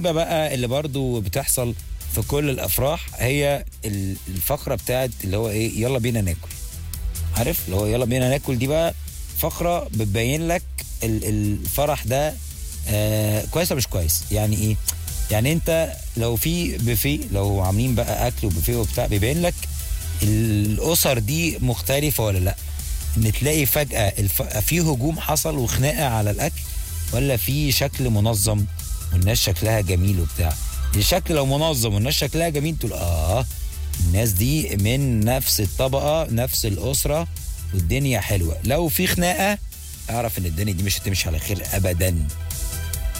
الغريبه بقى اللي برضو بتحصل في كل الافراح هي ال- الفقره بتاعت اللي هو ايه يلا بينا ناكل عارف اللي هو يلا بينا ناكل دي بقى فقره بتبين لك ال- الفرح ده آه كويس ولا مش كويس يعني ايه يعني انت لو في بوفيه لو عاملين بقى اكل وبوفيه وبتاع بيبين لك الاسر دي مختلفه ولا لا ان تلاقي فجاه الف... في هجوم حصل وخناقه على الاكل ولا في شكل منظم والناس شكلها جميل وبتاع الشكل لو منظم والناس شكلها جميل تقول اه الناس دي من نفس الطبقه نفس الاسره والدنيا حلوه لو في خناقه اعرف ان الدنيا دي مش هتمشي على خير ابدا